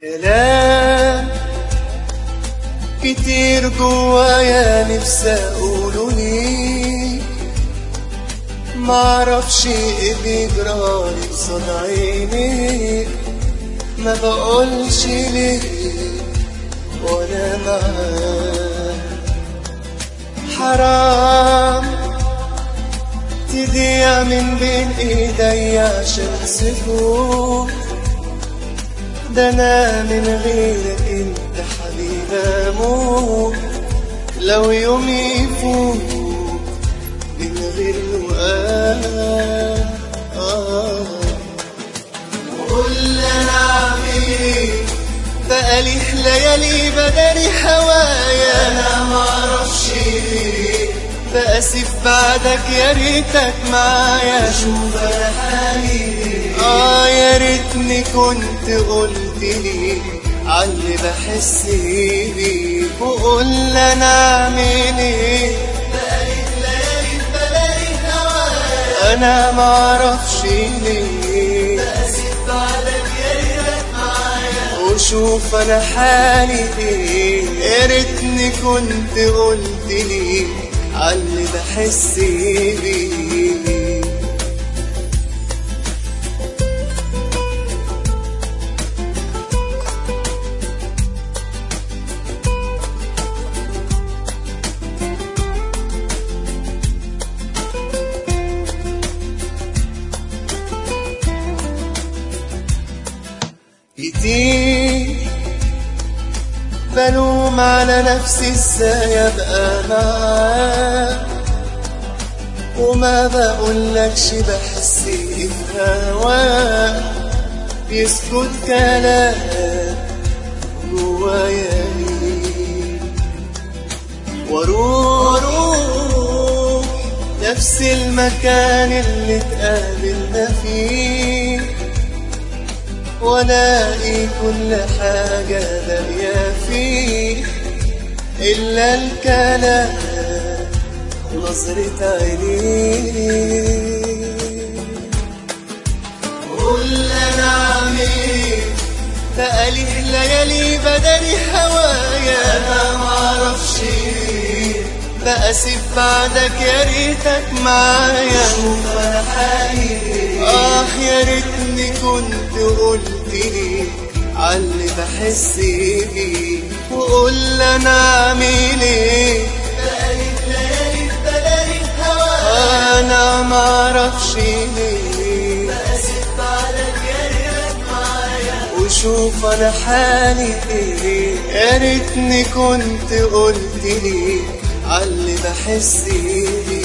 كلام كتير جوايا نفسي اقوله ليك معرفش ايه بيجرالي قصاد عينيك ما بقولش ليه وانا معاك حرام تضيع من بين ايدي عشان سكوت ده انا من غيرك انت حبيبي اموت لو يوم يفوت من غير لقاء آه. قول انا اعمل ايه بقالي ليالي بداري هوايا انا معرفش ليه بأسف بعدك يا ريتك معايا شوف انا حالي اه يا ريتني كنت قلت لي عاللي بحس بيه وقول انا اعمل ايه بقالي ليالي بلاقي هوايا انا معرفش ليه بأسف بعدك يا ريتك معايا وشوف انا حالي ايه يا ريتني كنت قلت لي عاللي بحس بيه كتير بلوم على نفسي ازاي ابقى معاك وما بقولكش بحس ايه في هواك يسكت كلام جوايا ليه واروح نفس المكان اللي اتقابلنا فيه والاقي كل حاجة لاقية فيه إلا الكلام ونظرة عينيه قول أنا عميل بقالي ليالي بداري هوايا أنا معرفش ليه بأسف بعدك يا ريتك معايا شوف أنا حقيقي آه يا ريتني كنت قلت لي عاللي بحس بيه وقول أنا أعمل إيه بقالي ليالي بداري هوايا أنا معرفش ليه بأسف بعدك يا ريتك معايا وشوف انا حالي ايه يا ريتني كنت قلت لي عاللي بحس بيه